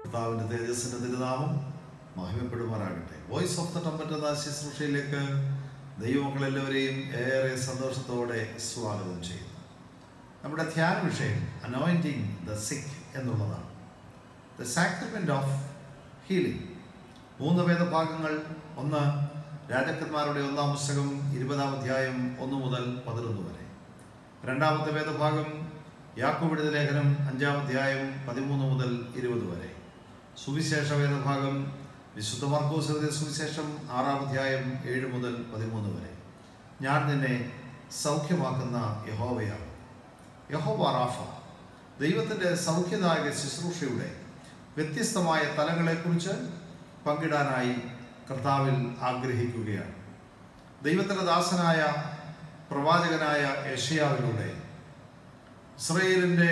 കർത്താവിൻ്റെ തേജസ്സിൻ്റെ തിരുനാമം മഹിമപ്പെടുമാറാകട്ടെ വോയിസ് ഓഫ് ദ ടമ്പറ്റ് എന്ന ശുശ്രൂഷയിലേക്ക് ദൈവമക്കളെല്ലാവരെയും ഏറെ സന്തോഷത്തോടെ സ്വാഗതം ചെയ്യുന്നു നമ്മുടെ ധ്യാന വിഷയം അനോയിൻറ്റിങ് ദ സിക്ക് എന്നുള്ളതാണ് ദ സാക്രിമെൻ്റ് ഓഫ് ഹീലിംഗ് മൂന്ന് വേദഭാഗങ്ങൾ ഒന്ന് രാജാക്കന്മാരുടെ ഒന്നാം പുസ്തകം ഇരുപതാം അധ്യായം ഒന്ന് മുതൽ പതിനൊന്ന് വരെ രണ്ടാമത്തെ വേദഭാഗം യാക്കോബിടുന്ന ലേഖനം അഞ്ചാം അധ്യായം പതിമൂന്ന് മുതൽ ഇരുപത് വരെ സുവിശേഷ വേദഭാഗം വിശുദ്ധ മാർക്കോസ് എഴുതിയ സുവിശേഷം ആറാം അധ്യായം ഏഴ് മുതൽ പതിമൂന്ന് വരെ ഞാൻ നിന്നെ സൗഖ്യമാക്കുന്ന യഹോവയാണ് യഹോവ റാഫ ദൈവത്തിൻ്റെ സൗഖ്യദായക ശുശ്രൂഷയുടെ വ്യത്യസ്തമായ തലങ്ങളെക്കുറിച്ച് പങ്കിടാനായി കർത്താവിൽ ആഗ്രഹിക്കുകയാണ് ദൈവത്തിൻ്റെ ദാസനായ പ്രവാചകനായ യഷയാവിലൂടെ ഇസ്രയേലിൻ്റെ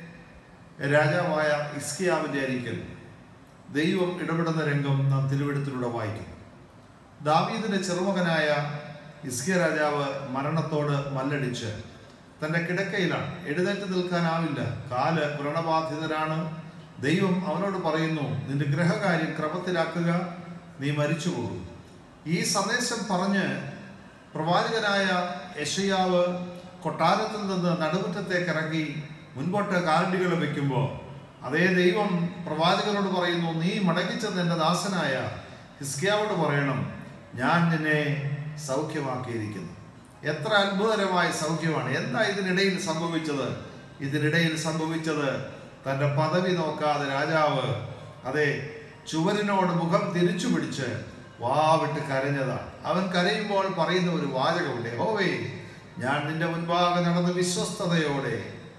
രാജാവായ ഇസ്കിയാവിൻ്റെ അരിക്കൽ ദൈവം ഇടപെടുന്ന രംഗം നാം തിരുവെടുത്തിലൂടെ വായിക്കുന്നു ദാവീദിൻ്റെ ചെറുമകനായ ഇസ്കിയ രാജാവ് മരണത്തോട് മല്ലടിച്ച് തൻ്റെ കിടക്കയിലാണ് എഴുന്നേറ്റ് നിൽക്കാനാവില്ല കാല് വ്രണബാധിതരാണ് ദൈവം അവനോട് പറയുന്നു നിന്റെ ഗ്രഹകാര്യം ക്രമത്തിലാക്കുക നീ മരിച്ചു പോകും ഈ സന്ദേശം പറഞ്ഞ് പ്രവാചകനായ യഷയാവ് കൊട്ടാരത്തിൽ നിന്ന് നടുമുറ്റത്തേക്ക് ഇറങ്ങി മുൻപോട്ട് കാലടികൾ വെക്കുമ്പോൾ അതേ ദൈവം പ്രവാചകനോട് പറയുന്നു നീ മടങ്ങിച്ചെന്ന് എൻ്റെ ദാസനായ ഹിസ്കിയാവോട് പറയണം ഞാൻ നിന്നെ സൗഖ്യമാക്കിയിരിക്കുന്നു എത്ര അത്ഭുതകരമായ സൗഖ്യമാണ് എന്താ ഇതിനിടയിൽ സംഭവിച്ചത് ഇതിനിടയിൽ സംഭവിച്ചത് തൻ്റെ പദവി നോക്കാതെ രാജാവ് അതെ ചുവരിനോട് മുഖം തിരിച്ചു പിടിച്ച് വാവിട്ട് കരഞ്ഞതാണ് അവൻ കരയുമ്പോൾ പറയുന്ന ഒരു വാചകമുണ്ട് ഹോവേ ഞാൻ നിന്റെ മുൻപാകെ നടന്ന് വിശ്വസ്തതയോടെ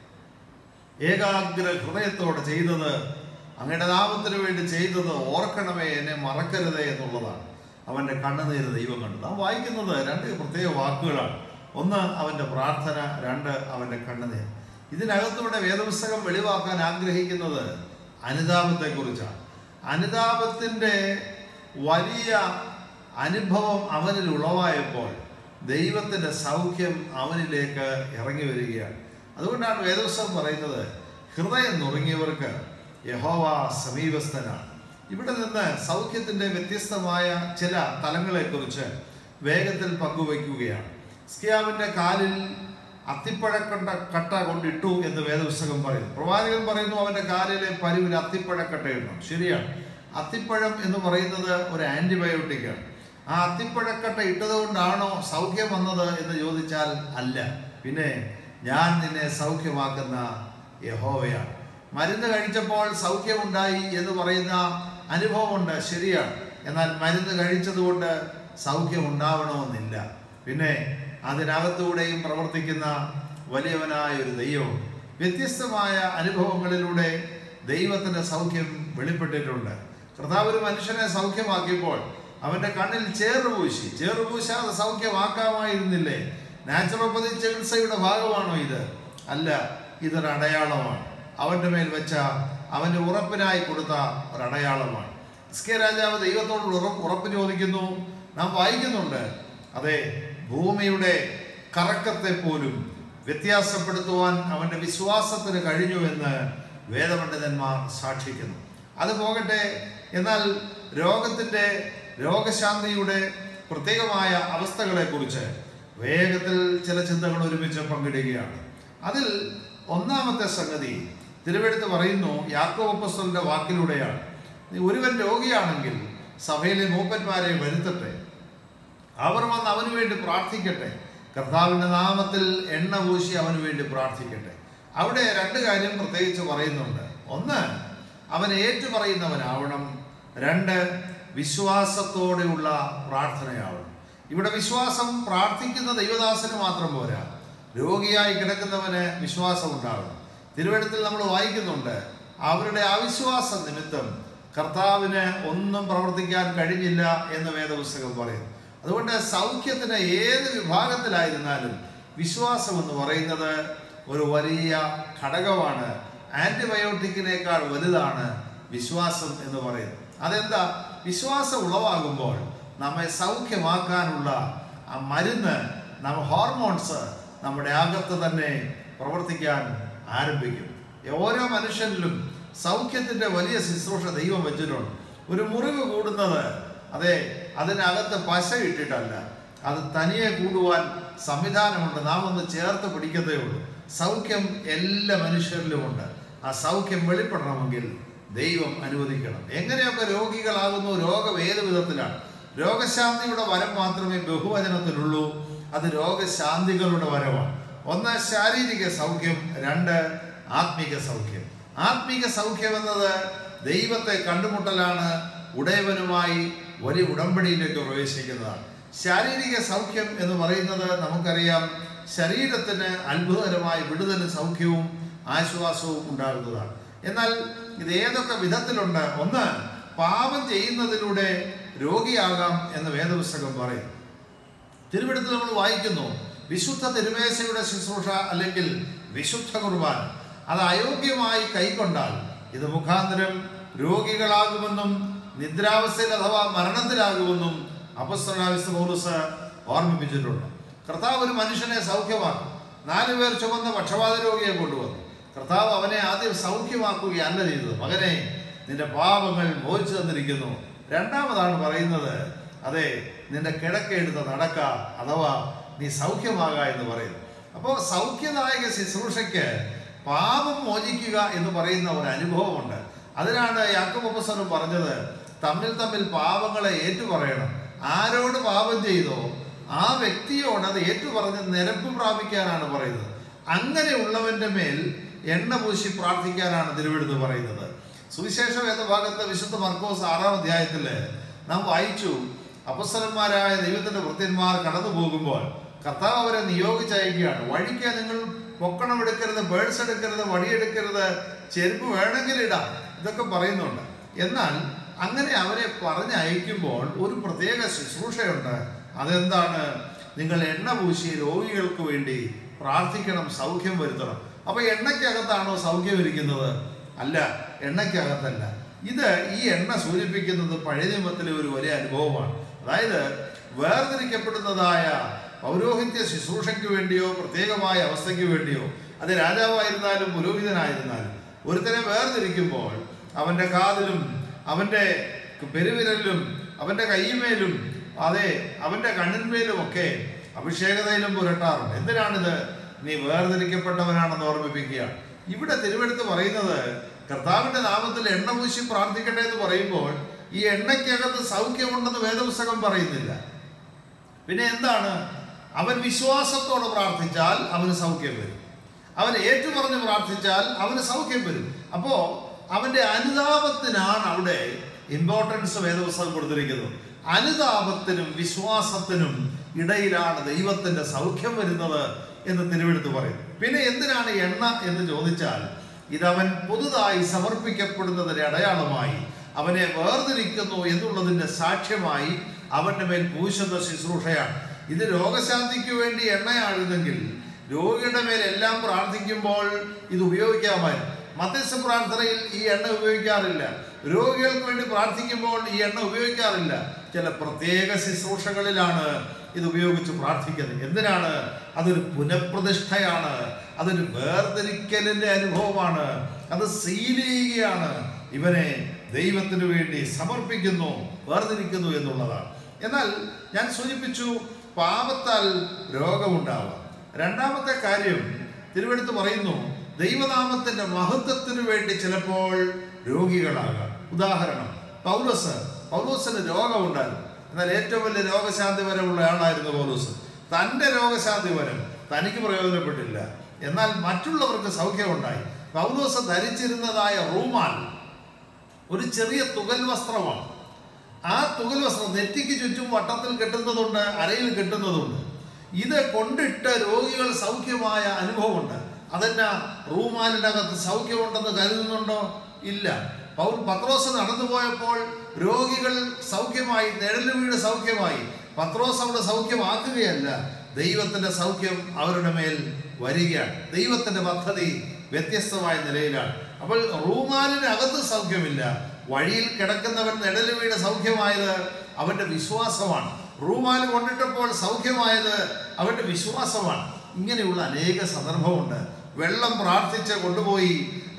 ഏകാഗ്ര ഹൃദയത്തോടെ ചെയ്തത് അങ്ങയുടെ നാമത്തിന് വേണ്ടി ചെയ്തത് ഓർക്കണമേ എന്നെ മറക്കരുതേ എന്നുള്ളതാണ് അവൻ്റെ കണ്ണുനീര് ദൈവം കണ്ടു നാം വായിക്കുന്നത് രണ്ട് പ്രത്യേക വാക്കുകളാണ് ഒന്ന് അവൻ്റെ പ്രാർത്ഥന രണ്ട് അവൻ്റെ കണ്ണുനീർ ഇതിനകത്തൂടെ വേദപുസ്തകം വെളിവാക്കാൻ ആഗ്രഹിക്കുന്നത് അനുതാപത്തെക്കുറിച്ചാണ് അനുതാപത്തിൻ്റെ വലിയ അനുഭവം അവനിൽ ഉളവായപ്പോൾ ദൈവത്തിൻ്റെ സൗഖ്യം അവനിലേക്ക് ഇറങ്ങി വരികയാണ് അതുകൊണ്ടാണ് വേദപുസ്തകം പറയുന്നത് ഹൃദയം നുറുങ്ങിയവർക്ക് യഹോവ സമീപസ്ഥനാണ് ഇവിടെ നിന്ന് സൗഖ്യത്തിൻ്റെ വ്യത്യസ്തമായ ചില തലങ്ങളെക്കുറിച്ച് വേഗത്തിൽ പങ്കുവയ്ക്കുകയാണ് സ്കിയാവിൻ്റെ കാലിൽ അത്തിപ്പഴക്കട്ട കട്ട കൊണ്ടിട്ടു എന്ന് വേദപുസ്തകം പറയുന്നു പ്രവാചകൻ പറയുന്നു അവൻ്റെ കാലിലെ പരിവിൽ അത്തിപ്പഴക്കട്ട ഇടണം ശരിയാണ് അത്തിപ്പഴം എന്ന് പറയുന്നത് ഒരു ആൻറ്റിബയോട്ടിക്കാണ് ആ അത്തിപ്പഴക്കട്ട ഇട്ടതുകൊണ്ടാണോ സൗഖ്യം വന്നത് എന്ന് ചോദിച്ചാൽ അല്ല പിന്നെ ഞാൻ നിന്നെ സൗഖ്യമാക്കുന്ന യഹോവയാണ് മരുന്ന് കഴിച്ചപ്പോൾ സൗഖ്യമുണ്ടായി എന്ന് പറയുന്ന അനുഭവമുണ്ട് ശരിയാണ് എന്നാൽ മരുന്ന് കഴിച്ചതുകൊണ്ട് സൗഖ്യം ഉണ്ടാവണമെന്നില്ല പിന്നെ അതിനകത്തൂടെയും പ്രവർത്തിക്കുന്ന വലിയവനായ ഒരു ദൈവം വ്യത്യസ്തമായ അനുഭവങ്ങളിലൂടെ ദൈവത്തിൻ്റെ സൗഖ്യം വെളിപ്പെട്ടിട്ടുണ്ട് കർത്താവ് ഒരു മനുഷ്യനെ സൗഖ്യമാക്കിയപ്പോൾ അവൻ്റെ കണ്ണിൽ ചേറുപൂശി ചേറുപൂശാതെ സൗഖ്യമാക്കാമായിരുന്നില്ലേ നാച്ചുറോപ്പതി ചികിത്സയുടെ ഭാഗമാണോ ഇത് അല്ല ഇതൊരു അടയാളമാണ് അവൻ്റെ മേൽ വെച്ച അവൻ്റെ ഉറപ്പിനായി കൊടുത്ത ഒരു അടയാളമാണ് ഇസ്കെ രാജാവ് ദൈവത്തോട് ഉറപ്പ് ഉറപ്പ് ചോദിക്കുന്നു നാം വായിക്കുന്നുണ്ട് അതെ ഭൂമിയുടെ കറക്കത്തെ പോലും വ്യത്യാസപ്പെടുത്തുവാൻ അവൻ്റെ വിശ്വാസത്തിന് കഴിഞ്ഞു എന്ന് വേദപണ്ഡിതന്മാർ സാക്ഷിക്കുന്നു അത് പോകട്ടെ എന്നാൽ രോഗത്തിൻ്റെ രോഗശാന്തിയുടെ പ്രത്യേകമായ അവസ്ഥകളെക്കുറിച്ച് വേഗത്തിൽ ചില ചിന്തകൾ ഒരുമിച്ച് പങ്കിടുകയാണ് അതിൽ ഒന്നാമത്തെ സംഗതി തിരുവെടുത്ത് പറയുന്നു യാക്കോപ്പസ്തലിന്റെ വാക്കിലൂടെയാണ് ഒരുവൻ രോഗിയാണെങ്കിൽ സഭയിലെ മൂപ്പന്മാരെ വരുത്തട്ടെ അവർ വന്ന് അവന് വേണ്ടി പ്രാർത്ഥിക്കട്ടെ കർത്താവിൻ്റെ നാമത്തിൽ എണ്ണ പൂശി അവന് വേണ്ടി പ്രാർത്ഥിക്കട്ടെ അവിടെ രണ്ട് കാര്യം പ്രത്യേകിച്ച് പറയുന്നുണ്ട് ഒന്ന് അവൻ ഏറ്റുപറയുന്നവനാവണം രണ്ട് വിശ്വാസത്തോടെയുള്ള പ്രാർത്ഥനയാവണം ഇവിടെ വിശ്വാസം പ്രാർത്ഥിക്കുന്ന ദൈവദാസന് മാത്രം പോരാ രോഗിയായി കിടക്കുന്നവന് വിശ്വാസം ഉണ്ടാവണം തിരുവഴുത്തിൽ നമ്മൾ വായിക്കുന്നുണ്ട് അവരുടെ അവിശ്വാസ നിമിത്തം കർത്താവിന് ഒന്നും പ്രവർത്തിക്കാൻ കഴിഞ്ഞില്ല എന്ന് വേദപുസ്തകം പറയുന്നു അതുകൊണ്ട് സൗഖ്യത്തിന് ഏത് വിഭാഗത്തിലായിരുന്നാലും വിശ്വാസം എന്ന് പറയുന്നത് ഒരു വലിയ ഘടകമാണ് ആൻറ്റിബയോട്ടിക്കിനേക്കാൾ വലുതാണ് വിശ്വാസം എന്ന് പറയുന്നത് അതെന്താ വിശ്വാസം ഉളവാകുമ്പോൾ നമ്മെ സൗഖ്യമാക്കാനുള്ള ആ മരുന്ന് നമ്മ ഹോർമോൺസ് നമ്മുടെ അകത്ത് തന്നെ പ്രവർത്തിക്കാൻ ആരംഭിക്കും ഓരോ മനുഷ്യനിലും സൗഖ്യത്തിന്റെ വലിയ ശുശ്രൂഷ ദൈവം വെച്ചിട്ടുണ്ട് ഒരു മുറിവ് കൂടുന്നത് അതെ അതിനകത്ത് പശ ഇട്ടിട്ടല്ല അത് തനിയെ കൂടുവാൻ സംവിധാനമുണ്ട് നാം ഒന്ന് ചേർത്ത് പിടിക്കത്തേ ഉള്ളൂ സൗഖ്യം എല്ലാ മനുഷ്യരിലുമുണ്ട് ആ സൗഖ്യം വെളിപ്പെടണമെങ്കിൽ ദൈവം അനുവദിക്കണം എങ്ങനെയൊക്കെ രോഗികളാകുന്നു രോഗം ഏത് വിധത്തിലാണ് രോഗശാന്തിയുടെ വരം മാത്രമേ ബഹുവചനത്തിലുള്ളൂ അത് രോഗശാന്തികളുടെ വരമാണ് ഒന്ന് ശാരീരിക സൗഖ്യം രണ്ട് ആത്മീക സൗഖ്യം ആത്മീക സൗഖ്യം എന്നത് ദൈവത്തെ കണ്ടുമുട്ടലാണ് ഉടയവനുമായി വലിയ ഉടമ്പടിയിലേക്ക് പ്രവേശിക്കുന്നതാണ് ശാരീരിക സൗഖ്യം എന്ന് പറയുന്നത് നമുക്കറിയാം ശരീരത്തിന് അത്ഭുതകരമായ വിടുതലും സൗഖ്യവും ആശ്വാസവും ഉണ്ടാകുന്നതാണ് എന്നാൽ ഇത് ഏതൊക്കെ വിധത്തിലുണ്ട് ഒന്ന് പാപം ചെയ്യുന്നതിലൂടെ രോഗിയാകാം എന്ന് വേദപുസ്തകം പറയും തിരുവെടുത്ത് നമ്മൾ വായിക്കുന്നു വിശുദ്ധ തിരുമേശയുടെ ശുശ്രൂഷ അല്ലെങ്കിൽ വിശുദ്ധ കുർബാന അത് അയോഗ്യമായി കൈക്കൊണ്ടാൽ ഇത് മുഖാന്തരം രോഗികളാകുമെന്നും നിദ്രാവസ്ഥയിൽ അഥവാ മരണത്തിലാകുമെന്നും അപസ്തനാവിസ് പൗലൂസ് ഓർമ്മിപ്പിച്ചിട്ടുണ്ട് കർത്താവ് ഒരു മനുഷ്യനെ സൗഖ്യമാക്കും നാലു പേർ ചുമന്ന പക്ഷപാത രോഗിയെ കൊണ്ടുവന്നു കർത്താവ് അവനെ ആദ്യം സൗഖ്യമാക്കുകയല്ല ചെയ്തത് മകനെ നിന്റെ പാപങ്ങൾ മോചിച്ചു തന്നിരിക്കുന്നു രണ്ടാമതാണ് പറയുന്നത് അതെ നിന്റെ കിടക്കെടുത്ത് നടക്ക അഥവാ നീ സൗഖ്യമാക എന്ന് പറയുന്നു അപ്പോൾ സൗഖ്യദായക ശുശ്രൂഷയ്ക്ക് പാപം മോചിക്കുക എന്ന് പറയുന്ന ഒരു അനുഭവമുണ്ട് അതിനാണ് യാക്കോബ് അപ്പസ്തലൻ പറഞ്ഞത് തമ്മിൽ തമ്മിൽ പാപങ്ങളെ ഏറ്റുപറയണം ആരോട് പാപം ചെയ്തോ ആ വ്യക്തിയോട് അത് ഏറ്റുപറഞ്ഞ് നിരപ്പ് പ്രാപിക്കാനാണ് പറയുന്നത് അങ്ങനെയുള്ളവന്റെ മേൽ എണ്ണ പൂശി പ്രാർത്ഥിക്കാനാണ് തിരുവെടുത്ത് പറയുന്നത് സുവിശേഷ വേദഭാഗത്ത് വിശുദ്ധ മർക്കോസ് ആറാം അധ്യായത്തില് നാം വായിച്ചു അപസ്വലന്മാരായ ദൈവത്തിന്റെ വൃത്യന്മാർ കടന്നു പോകുമ്പോൾ കർത്താവ് അവരെ നിയോഗിച്ചയക്കുകയാണ് വഴിക്ക് നിങ്ങൾ പൊക്കണം എടുക്കരുത് ബേഡ്സ് എടുക്കരുത് വടിയെടുക്കരുത് ചെരുപ്പ് വേണമെങ്കിൽ ഇടാം ഇതൊക്കെ പറയുന്നുണ്ട് എന്നാൽ അങ്ങനെ അവരെ പറഞ്ഞയക്കുമ്പോൾ ഒരു പ്രത്യേക ശുശ്രൂഷയുണ്ട് അതെന്താണ് നിങ്ങൾ എണ്ണ പൂശി രോഗികൾക്ക് വേണ്ടി പ്രാർത്ഥിക്കണം സൗഖ്യം വരുത്തണം അപ്പൊ എണ്ണയ്ക്കകത്താണോ സൗഖ്യം ഇരിക്കുന്നത് അല്ല എണ്ണയ്ക്കകത്തല്ല ഇത് ഈ എണ്ണ സൂചിപ്പിക്കുന്നത് പഴയ നിയമത്തിലെ ഒരു വലിയ അനുഭവമാണ് അതായത് വേർതിരിക്കപ്പെടുന്നതായ പൗരോഹിത്യ ശുശ്രൂഷയ്ക്ക് വേണ്ടിയോ പ്രത്യേകമായ അവസ്ഥയ്ക്ക് വേണ്ടിയോ അത് രാജാവായിരുന്നാലും പുരോഹിതനായിരുന്നാലും ഒരുത്തനെ വേർതിരിക്കുമ്പോൾ അവന്റെ കാതിലും അവന്റെ പെരുവിരലിലും അവന്റെ കൈമേലും അതെ അവന്റെ കണ്ണിന്മേലും ഒക്കെ അഭിഷേകതയിലും പുരട്ടാറുണ്ട് എന്തിനാണിത് നീ വേർതിരിക്കപ്പെട്ടവനാണെന്ന് ഓർമ്മിപ്പിക്കുകയാണ് ഇവിടെ തിരുവെടുത്ത് പറയുന്നത് കർത്താവിന്റെ നാമത്തിൽ എണ്ണ പൂശി പ്രാർത്ഥിക്കട്ടെ എന്ന് പറയുമ്പോൾ ഈ എണ്ണയ്ക്കകത്ത് സൗഖ്യമുണ്ടെന്ന് വേദപുസ്തകം പറയുന്നില്ല പിന്നെ എന്താണ് അവൻ വിശ്വാസത്തോടെ പ്രാർത്ഥിച്ചാൽ അവന് സൗഖ്യം വരും അവൻ ഏറ്റുപറഞ്ഞ് പ്രാർത്ഥിച്ചാൽ അവന് സൗഖ്യം വരും അപ്പോ അവന്റെ അനുതാപത്തിനാണ് അവിടെ ഇമ്പോർട്ടൻസ് വേദപുസ്തകം കൊടുത്തിരിക്കുന്നത് അനുതാപത്തിനും വിശ്വാസത്തിനും ഇടയിലാണ് ദൈവത്തിന്റെ സൗഖ്യം വരുന്നത് എന്ന് തിരുവെടുത്ത് പറയും പിന്നെ എന്തിനാണ് എണ്ണ എന്ന് ചോദിച്ചാൽ ഇതവൻ പുതുതായി സമർപ്പിക്കപ്പെടുന്നതിന്റെ അടയാളമായി അവനെ വേർതിരിക്കുന്നു എന്നുള്ളതിന്റെ സാക്ഷ്യമായി അവന്റെ മേൽ പൂശുന്ന ശുശ്രൂഷയാണ് ഇത് രോഗശാന്തിക്ക് വേണ്ടി എണ്ണയായിരുന്നെങ്കിൽ രോഗിയുടെ മേൽ എല്ലാം പ്രാർത്ഥിക്കുമ്പോൾ ഇത് ഉപയോഗിക്കാമായിരുന്നു മധ്യസ്ഥ പ്രാർത്ഥനയിൽ ഈ എണ്ണ ഉപയോഗിക്കാറില്ല രോഗികൾക്ക് വേണ്ടി പ്രാർത്ഥിക്കുമ്പോൾ ഈ എണ്ണ ഉപയോഗിക്കാറില്ല ചില പ്രത്യേക ശുശ്രൂഷകളിലാണ് ഇത് ഉപയോഗിച്ച് പ്രാർത്ഥിക്കുന്നത് എന്തിനാണ് അതൊരു പുനഃപ്രതിഷ്ഠയാണ് അതൊരു വേർതിരിക്കലിന്റെ അനുഭവമാണ് അത് സീൽ ചെയ്യുകയാണ് ഇവനെ ദൈവത്തിന് വേണ്ടി സമർപ്പിക്കുന്നു വേർതിരിക്കുന്നു എന്നുള്ളതാണ് എന്നാൽ ഞാൻ സൂചിപ്പിച്ചു പാപത്താൽ രോഗമുണ്ടാവാം രണ്ടാമത്തെ കാര്യം തിരുവെടുത്ത് പറയുന്നു ദൈവനാമത്തിന്റെ മഹത്വത്തിന് വേണ്ടി ചിലപ്പോൾ രോഗികളാകാം ഉദാഹരണം പൗലോസ് പൗലോസിന് രോഗമുണ്ടായിരുന്നു എന്നാൽ ഏറ്റവും വലിയ രോഗശാന്തി വരമുള്ള ആളായിരുന്നു പൗലോസ് തന്റെ രോഗശാന്തി വരം തനിക്ക് പ്രയോജനപ്പെട്ടില്ല എന്നാൽ മറ്റുള്ളവർക്ക് സൗഖ്യമുണ്ടായി പൗലോസ് ധരിച്ചിരുന്നതായ റൂമാൽ ഒരു ചെറിയ തുകൽ വസ്ത്രമാണ് ആ തുകൽ വസ്ത്രം നെറ്റിക്ക് ചുറ്റും വട്ടത്തിൽ കെട്ടുന്നതുണ്ട് അരയിൽ കെട്ടുന്നതുണ്ട് ഇത് കൊണ്ടിട്ട് രോഗികൾ സൗഖ്യമായ അനുഭവമുണ്ട് അതെന്നാ റൂമാലിനകത്ത് സൗഖ്യമുണ്ടെന്ന് കരുതുന്നുണ്ടോ ഇല്ല പൗൽ പത്രോസ് നടന്നു പോയപ്പോൾ രോഗികൾ സൗഖ്യമായി നിഴല് വീട് സൗഖ്യമായി പത്രോസ് അവിടെ സൗഖ്യമാക്കുകയല്ല ദൈവത്തിന്റെ സൗഖ്യം അവരുടെ മേൽ വരികയാണ് ദൈവത്തിന്റെ പദ്ധതി വ്യത്യസ്തമായ നിലയിലാണ് അപ്പോൾ റൂമാലിനകത്ത് സൗഖ്യമില്ല വഴിയിൽ കിടക്കുന്നവൻ നിഴല് വീട് സൗഖ്യമായത് അവന്റെ വിശ്വാസമാണ് റൂമാൽ കൊണ്ടിട്ടപ്പോൾ സൗഖ്യമായത് അവന്റെ വിശ്വാസമാണ് ഇങ്ങനെയുള്ള അനേക സന്ദർഭമുണ്ട് വെള്ളം പ്രാർത്ഥിച്ച് കൊണ്ടുപോയി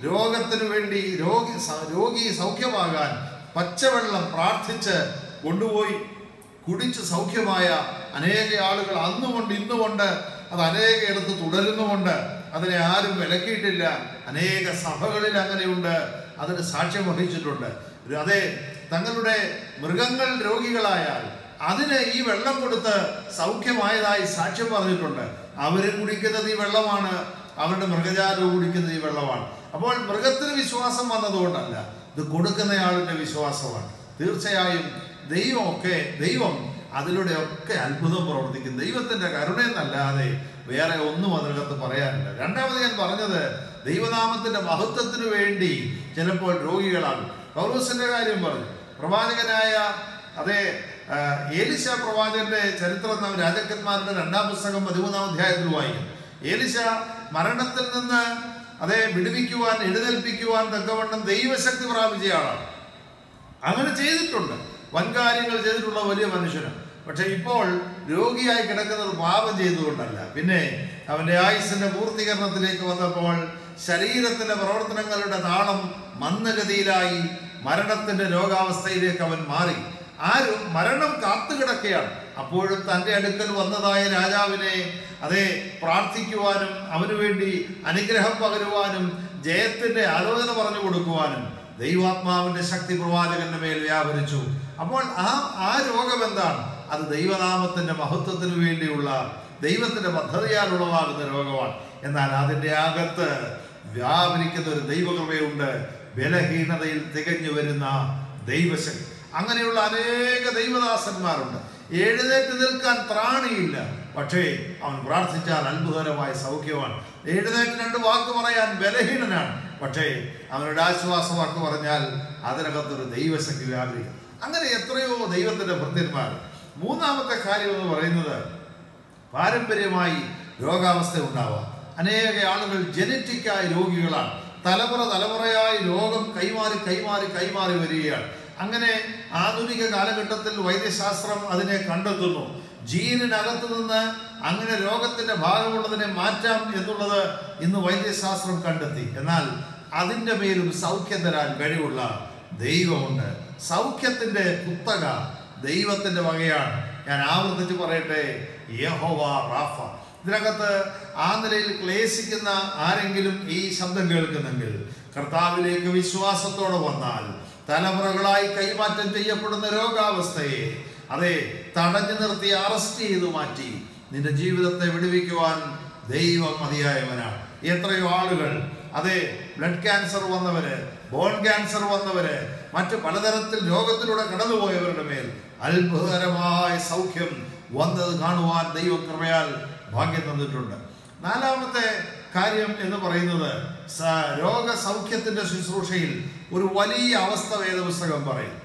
രോഗത്തിനു വേണ്ടി രോഗി സ- രോഗി സൗഖ്യമാകാൻ പച്ചവെള്ളം പ്രാർത്ഥിച്ച് കൊണ്ടുപോയി കുടിച്ച് സൗഖ്യമായ അനേക ആളുകൾ അന്നുകൊണ്ട് ഇന്നുകൊണ്ട് അത് അനേക ഇടത്ത് തുടരുന്നുമുണ്ട് അതിനെ ആരും വിലക്കിയിട്ടില്ല അനേക സഭകളിൽ അങ്ങനെയുണ്ട് അതിന് സാക്ഷ്യം വഹിച്ചിട്ടുണ്ട് ഒരു- അതെ തങ്ങളുടെ മൃഗങ്ങൾ രോഗികളായാൽ അതിന് ഈ വെള്ളം കൊടുത്ത് സൗഖ്യമായതായി സാക്ഷ്യം പറഞ്ഞിട്ടുണ്ട് അവരും കുടിക്കുന്നത് ഈ വെള്ളമാണ് അവരുടെ മൃഗജാലവും കുടിക്കുന്നത് ഈ വെള്ളമാണ് അപ്പോൾ മൃഗത്തിന് വിശ്വാസം വന്നതുകൊണ്ടല്ല ഇത് കൊടുക്കുന്നയാളിന്റെ വിശ്വാസമാണ് തീർച്ചയായും ദൈവമൊക്കെ ദൈവം അതിലൂടെ ഒക്കെ അത്ഭുതം പ്രവർത്തിക്കും ദൈവത്തിന്റെ കരുണയെന്നല്ലാതെ വേറെ ഒന്നും അതിനകത്ത് പറയാനില്ല രണ്ടാമത് ഞാൻ പറഞ്ഞത് ദൈവനാമത്തിന്റെ മഹത്വത്തിന് വേണ്ടി ചിലപ്പോൾ രോഗികളാകും പൗലോസിന്റെ കാര്യം പറഞ്ഞു പ്രവാചകനായ അതേ ആ, ഏലിശ പ്രവാചകന്റെ ചരിത്രം നാം രാജാക്കന്മാരുടെ രണ്ടാം പുസ്തകം പതിമൂന്നാം അധ്യായത്തിൽ വായിക്കും ഏലിശ മരണത്തിൽ നിന്ന് അതേ വിടുവിക്കുവാൻ എഴുന്നേൽപ്പിക്കുവാൻ തക്കവണ്ണം ദൈവശക്തി പ്രാപിച്ച ആളാണ് അങ്ങനെ ചെയ്തിട്ടുണ്ട് വൻകാര്യങ്ങൾ ചെയ്തിട്ടുള്ള വലിയ മനുഷ്യനാണ് പക്ഷെ ഇപ്പോൾ രോഗിയായി കിടക്കുന്നത് പാപം ചെയ്തുകൊണ്ടല്ല പിന്നെ അവന്റെ ആയുസിന്റെ പൂർത്തീകരണത്തിലേക്ക് വന്നപ്പോൾ ശരീരത്തിന്റെ പ്രവർത്തനങ്ങളുടെ താളം മന്ദഗതിയിലായി മരണത്തിന്റെ രോഗാവസ്ഥയിലേക്ക് അവൻ മാറി ആരും മരണം കാത്തുകിടക്കുകയാണ് അപ്പോഴും തൻ്റെ അടുക്കൽ വന്നതായ രാജാവിനെ അതെ പ്രാർത്ഥിക്കുവാനും അവനു വേണ്ടി അനുഗ്രഹം പകരുവാനും ജയത്തിന്റെ ആലോചന പറഞ്ഞു കൊടുക്കുവാനും ദൈവാത്മാവിന്റെ ശക്തി പ്രവാചകന്റെ മേൽ വ്യാപരിച്ചു അപ്പോൾ ആ ആ രോഗം എന്താണ് അത് ദൈവനാമത്തിന്റെ മഹത്വത്തിന് വേണ്ടിയുള്ള ദൈവത്തിന്റെ പദ്ധതിയാൽ ഉളവാകുന്ന രോഗമാണ് എന്നാൽ അതിന്റെ അകത്ത് വ്യാപരിക്കുന്ന ഒരു ദൈവകൃപയുണ്ട് ബലഹീനതയിൽ തികഞ്ഞു വരുന്ന ദൈവശക്തി അങ്ങനെയുള്ള അനേക ദൈവദാസന്മാരുണ്ട് എഴുന്നേറ്റ് നിൽക്കാൻ ത്രാണിയില്ല പക്ഷേ അവൻ പ്രാർത്ഥിച്ചാൽ അത്ഭുതകരമായ സൗഖ്യമാണ് എഴുന്നേറ്റ് രണ്ട് വാക്ക് പറയാൻ ബലഹീനനാണ് പക്ഷേ അവനുടെ ആശ്വാസ വാക്ക് പറഞ്ഞാൽ അതിനകത്തൊരു ദൈവശക്തി വ്യാപരിക്കും അങ്ങനെ എത്രയോ ദൈവത്തിന്റെ ഭൃത്യന്മാർ മൂന്നാമത്തെ കാര്യം എന്ന് പറയുന്നത് പാരമ്പര്യമായി രോഗാവസ്ഥ ഉണ്ടാവാം അനേക ആളുകൾ ജനറ്റിക്കായി രോഗികളാണ് തലമുറ തലമുറയായി രോഗം കൈമാറി കൈമാറി കൈമാറി വരികയാണ് അങ്ങനെ ആധുനിക കാലഘട്ടത്തിൽ വൈദ്യശാസ്ത്രം അതിനെ കണ്ടെത്തുന്നു ജീനിനകത്ത് നിന്ന് അങ്ങനെ രോഗത്തിന്റെ ഭാഗമുള്ളതിനെ മാറ്റാം എന്നുള്ളത് ഇന്ന് വൈദ്യശാസ്ത്രം കണ്ടെത്തി എന്നാൽ അതിൻ്റെ മേലും സൗഖ്യം തരാൻ കഴിവുള്ള ദൈവമുണ്ട് സൗഖ്യത്തിന്റെ കുത്തക ദൈവത്തിന്റെ വകയാണ് ഞാൻ ആവർത്തിച്ച് പറയട്ടെ യഹോവ റാഫ ഇതിനകത്ത് ആ നിലയിൽ ക്ലേശിക്കുന്ന ആരെങ്കിലും ഈ ശബ്ദം കേൾക്കുന്നെങ്കിൽ കർത്താവിലേക്ക് വിശ്വാസത്തോടെ വന്നാൽ തലമുറകളായി കൈമാറ്റം ചെയ്യപ്പെടുന്ന രോഗാവസ്ഥയെ അതെ തടഞ്ഞു നിർത്തി അറസ്റ്റ് ചെയ്തു മാറ്റി നിന്റെ ജീവിതത്തെ വിടുവിക്കുവാൻ ദൈവം മതിയായവനാണ് എത്രയോ ആളുകൾ അതെ ബ്ലഡ് ക്യാൻസർ വന്നവര് ബോൺ ക്യാൻസർ വന്നവര് മറ്റ് പലതരത്തിൽ രോഗത്തിലൂടെ കടന്നുപോയവരുടെ മേൽ അത്ഭുതകരമായ സൗഖ്യം വന്നത് കാണുവാൻ ദൈവകൃപയാൽ ഭാഗ്യം തന്നിട്ടുണ്ട് നാലാമത്തെ കാര്യം എന്ന് പറയുന്നത് സ- രോഗസൗഖ്യത്തിന്റെ ശുശ്രൂഷയിൽ ഒരു വലിയ അവസ്ഥ വേദപുസ്തകം പറയും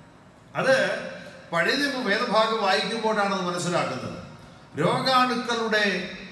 അത് പഴയ നിയമ വേദഭാഗം വായിക്കുമ്പോഴാണ് അത് മനസ്സിലാക്കുന്നത് രോഗാണുക്കളുടെ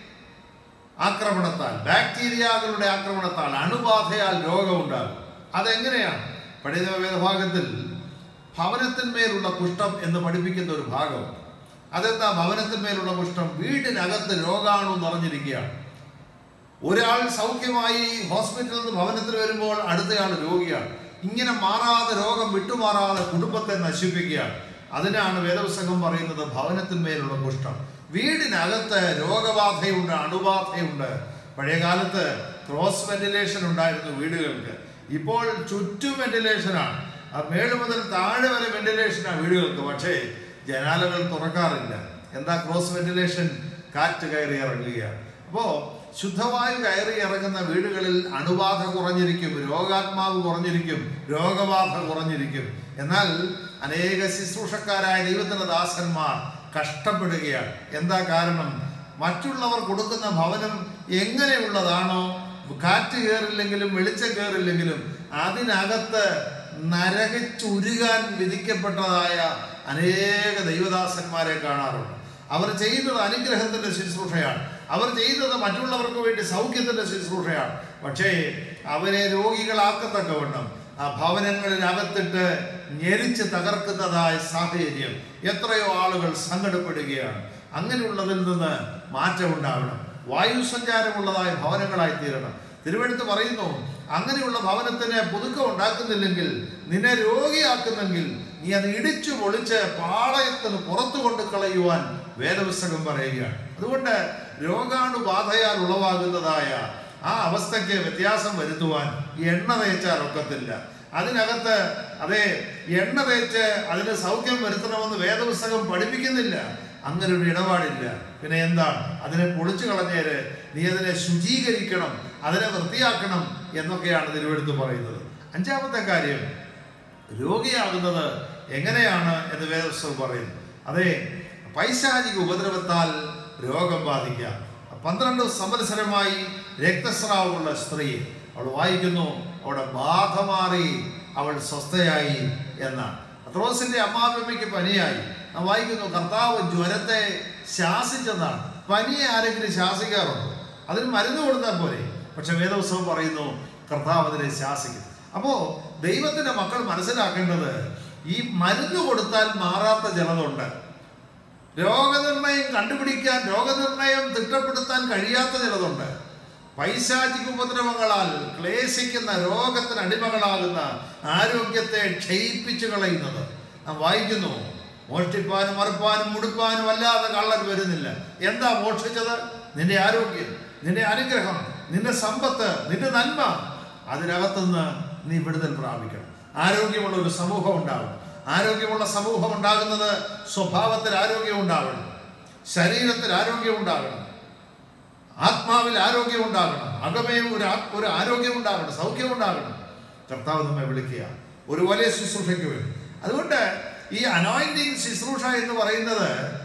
ആക്രമണത്താൽ ബാക്ടീരിയകളുടെ ആക്രമണത്താൽ അണുബാധയാൽ രോഗമുണ്ടാകും അതെങ്ങനെയാണ് പഴയ നിയമ വേദഭാഗത്തിൽ ഭവനത്തിന്മേലുള്ള കുഷ്ഠം എന്ന് പഠിപ്പിക്കുന്ന ഒരു ഭാഗം അതെന്താ ഭവനത്തിന്മേലുള്ള കുഷ്ഠം വീടിനകത്ത് രോഗാണു നിറഞ്ഞിരിക്കുകയാണ് ഒരാൾ സൗഖ്യമായി ഹോസ്പിറ്റലിൽ നിന്ന് ഭവനത്തിൽ വരുമ്പോൾ അടുത്തയാൾ രോഗിയാണ് ഇങ്ങനെ മാറാതെ രോഗം വിട്ടുമാറാതെ കുടുംബത്തെ നശിപ്പിക്കുകയാണ് അതിനാണ് വേദപുസ്തകം പറയുന്നത് ഭവനത്തിന്മേലുള്ള കുഷ്ഠം വീടിനകത്ത് രോഗബാധയുണ്ട് അണുബാധയുണ്ട് പഴയ കാലത്ത് ക്രോസ് വെന്റിലേഷൻ ഉണ്ടായിരുന്നു വീടുകൾക്ക് ഇപ്പോൾ ചുറ്റും വെന്റിലേഷനാണ് ആ മേള് മുതൽ താഴെ വരെ വെന്റിലേഷനാണ് വീടുകൾക്ക് പക്ഷേ ജനാലകൾ തുറക്കാറില്ല എന്താ ക്രോസ് വെന്റിലേഷൻ കാറ്റ് കയറി ഇറങ്ങുകയാണ് അപ്പോ ശുദ്ധവായു കയറി ഇറങ്ങുന്ന വീടുകളിൽ അണുബാധ കുറഞ്ഞിരിക്കും രോഗാത്മാവ് കുറഞ്ഞിരിക്കും രോഗബാധ കുറഞ്ഞിരിക്കും എന്നാൽ അനേക ശുശ്രൂഷക്കാരായ ദൈവത്തിന്റെ ദാസന്മാർ കഷ്ടപ്പെടുകയാണ് എന്താ കാരണം മറ്റുള്ളവർ കൊടുക്കുന്ന ഭവനം എങ്ങനെയുള്ളതാണോ കാറ്റ് കയറില്ലെങ്കിലും വെളിച്ചം കയറില്ലെങ്കിലും അതിനകത്ത് നരകച്ചുരുകാൻ വിധിക്കപ്പെട്ടതായ അനേക ദൈവദാസന്മാരെ കാണാറുണ്ട് അവർ ചെയ്യുന്നത് അനുഗ്രഹത്തിന്റെ ശുശ്രൂഷയാണ് അവർ ചെയ്യുന്നത് മറ്റുള്ളവർക്ക് വേണ്ടി സൗഖ്യത്തിന്റെ ശുശ്രൂഷയാണ് പക്ഷേ അവരെ രോഗികളാക്കത്തക്കവണ്ണം ആ ഭവനങ്ങളിനകത്തിട്ട് ഞെരിച്ച് തകർക്കുന്നതായ സാഹചര്യം എത്രയോ ആളുകൾ സങ്കടപ്പെടുകയാണ് അങ്ങനെയുള്ളതിൽ നിന്ന് മാറ്റമുണ്ടാവണം വായു സഞ്ചാരമുള്ളതായ ഭവനങ്ങളായി തീരണം തിരുവഴുത്ത് പറയുന്നു അങ്ങനെയുള്ള ഭവനത്തിന് പുതുക്കം ഉണ്ടാക്കുന്നില്ലെങ്കിൽ നിന്നെ രോഗിയാക്കുന്നെങ്കിൽ നീ അത് ഇടിച്ചു പൊളിച്ച് പാളയത്തിന് പുറത്തു കൊണ്ട് കളയുവാൻ വേദപുസ്തകം പറയുകയാണ് അതുകൊണ്ട് രോഗാണുബാധയാൽ ഉളവാകുന്നതായ ആ അവസ്ഥയ്ക്ക് വ്യത്യാസം വരുത്തുവാൻ ഈ എണ്ണ തേച്ചാൽ ഒക്കത്തില്ല അതിനകത്ത് അതെ എണ്ണ തേച്ച് അതിന് സൗഖ്യം വരുത്തണമെന്ന് വേദപുസ്തകം പഠിപ്പിക്കുന്നില്ല അങ്ങനെ ഒരു ഇടപാടില്ല പിന്നെ എന്താണ് അതിനെ പൊളിച്ചു കളഞ്ഞേര് നീ അതിനെ ശുചീകരിക്കണം അതിനെ വൃത്തിയാക്കണം എന്നൊക്കെയാണ് തിരുവെടുത്ത് പറയുന്നത് അഞ്ചാമത്തെ കാര്യം രോഗിയാകുന്നത് എങ്ങനെയാണ് എന്ന് വേദപുസ്തകം പറയുന്നു അതെ പൈശാചിക ഉപദ്രവത്താൽ രോഗം ബാധിക്കാം പന്ത്രണ്ട് സംവത്സരമായി രക്തസ്രാവമുള്ള സ്ത്രീ അവൾ വായിക്കുന്നു അവളുടെ ബാധ മാറി അവൾ സ്വസ്ഥയായി എന്നാണ് പത്രോസിന്റെ അമ്മാമ്മയ്ക്ക് പനിയായി നാം വായിക്കുന്നു കർത്താവ് ജ്വരത്തെ ശാസിച്ചെന്നാണ് പനിയെ ആരെങ്കിലും ശാസിക്കാറുണ്ടോ അതിന് മരുന്ന് കൊടുത്താൽ പോരെ പക്ഷെ വേദോത്സവം പറയുന്നു കർത്താവ് അതിനെ ശാസിക്കും അപ്പോ ദൈവത്തിന്റെ മക്കൾ മനസ്സിലാക്കേണ്ടത് ഈ മരുന്ന് കൊടുത്താൽ മാറാത്ത ജലതുണ്ട് രോഗനിർണയം കണ്ടുപിടിക്കാൻ രോഗനിർണയം തിട്ടപ്പെടുത്താൻ കഴിയാത്ത ചിലതുണ്ട് പൈശാചിക ഉപദ്രവങ്ങളാൽ ക്ലേശിക്കുന്ന രോഗത്തിന് അടിമകളാകുന്ന ആരോഗ്യത്തെ ക്ഷയിപ്പിച്ചു കളയുന്നത് നാം വായിക്കുന്നു മോഷ്ടിപ്പാനും മറുപ്പാനും മുടുപ്പാനും അല്ലാതെ കള്ളൻ വരുന്നില്ല എന്താ മോഷ്ടിച്ചത് നിന്റെ ആരോഗ്യം നിന്റെ അനുഗ്രഹം നിന്റെ സമ്പത്ത് നിന്റെ നന്മ അതിനകത്തുനിന്ന് നീ വിടുതൽ പ്രാപിക്കണം ആരോഗ്യമുള്ള ഒരു സമൂഹം ഉണ്ടാവണം ആരോഗ്യമുള്ള സമൂഹം ഉണ്ടാകുന്നത് സ്വഭാവത്തിൽ ആരോഗ്യം ഉണ്ടാവണം ശരീരത്തിൽ ആരോഗ്യം ഉണ്ടാകണം ആത്മാവിൽ ആരോഗ്യം ഉണ്ടാകണം അകമേ ഒരു ആ- ഒരു ആരോഗ്യം ഉണ്ടാകണം സൗഖ്യം ഉണ്ടാകണം കർത്താവ് നമ്മെ വിളിക്കുക ഒരു വലിയ ശുശ്രൂഷയ്ക്ക് വേണ്ടി അതുകൊണ്ട് ഈ അനോയിന്റിങ് ശുശ്രൂഷ എന്ന് പറയുന്നത്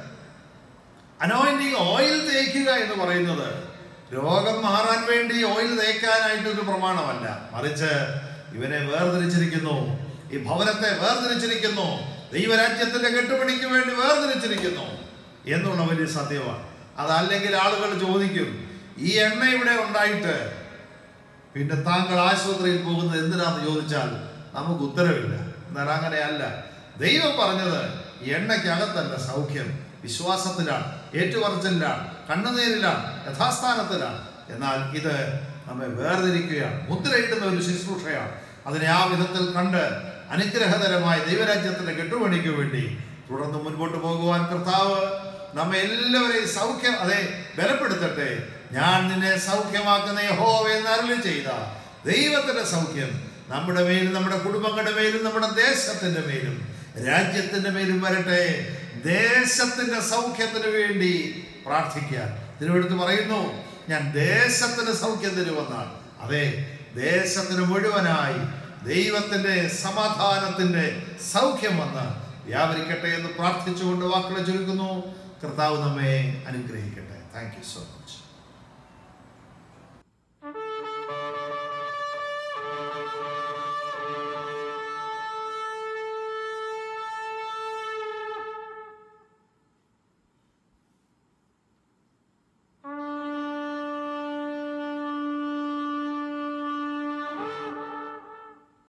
അനോയിന്റിങ് ഓയിൽ തേക്കുക എന്ന് പറയുന്നത് രോഗം മാറാൻ വേണ്ടി ഓയിൽ തേക്കാനായിട്ടൊരു പ്രമാണമല്ല മറിച്ച് ഇവനെ വേർതിരിച്ചിരിക്കുന്നു ഈ ഭവനത്തെ വേർതിരിച്ചിരിക്കുന്നു ദൈവരാജ്യത്തിന്റെ കെട്ടുപണിക്ക് വേണ്ടി വേർതിരിച്ചിരിക്കുന്നു എന്നുള്ള വലിയ സത്യമാണ് അതല്ലെങ്കിൽ ആളുകൾ ചോദിക്കും ഈ എണ്ണ ഇവിടെ ഉണ്ടായിട്ട് പിന്നെ താങ്കൾ ആശുപത്രിയിൽ പോകുന്നത് എന്തിനാന്ന് ചോദിച്ചാൽ നമുക്ക് ഉത്തരവില്ല എന്നാൽ അങ്ങനെയല്ല ദൈവം പറഞ്ഞത് എണ്ണയ്ക്കകത്തല്ല സൗഖ്യം വിശ്വാസത്തിലാണ് ഏറ്റുപറച്ചിലാണ് കണ്ണുനീരിലാണ് യഥാസ്ഥാനത്തിലാണ് എന്നാൽ ഇത് നമ്മെ വേർതിരിക്കുകയാണ് മുദ്രയിടുന്ന ഒരു ശുശ്രൂഷയാണ് അതിനെ ആ വിധത്തിൽ കണ്ട് അനുഗ്രഹകരമായ ദൈവരാജ്യത്തിന്റെ കെട്ടുപണിക്ക് വേണ്ടി തുടർന്ന് മുൻപോട്ട് പോകുവാൻ കർത്താവ് നമ്മെ എല്ലാവരെയും സൗഖ്യം അതെ ബലപ്പെടുത്തട്ടെ ഞാൻ നിന്നെ സൗഖ്യമാക്കുന്ന യഹോവ എന്ന് അരുളി ചെയ്ത ദൈവത്തിന്റെ സൗഖ്യം നമ്മുടെ മേലും നമ്മുടെ കുടുംബങ്ങളുടെ മേലും നമ്മുടെ ദേശത്തിന്റെ മേലും രാജ്യത്തിന്റെ മേലും വരട്ടെ ദേശത്തിന്റെ സൗഖ്യത്തിന് വേണ്ടി പ്രാർത്ഥിക്കാൻ തിരുവെടുത്ത് പറയുന്നു ഞാൻ ദേശത്തിന് സൗഖ്യം തരുമെന്നാണ് അതെ ദേശത്തിന് മുഴുവനായി ദൈവത്തിന്റെ സമാധാനത്തിന്റെ സൗഖ്യം വന്ന് വ്യാപരിക്കട്ടെ എന്ന് പ്രാർത്ഥിച്ചുകൊണ്ട് വാക്കുകളെ ചുരുക്കുന്നു കർത്താവ് നമ്മെ അനുഗ്രഹിക്കട്ടെ താങ്ക് യു സോ മച്ച്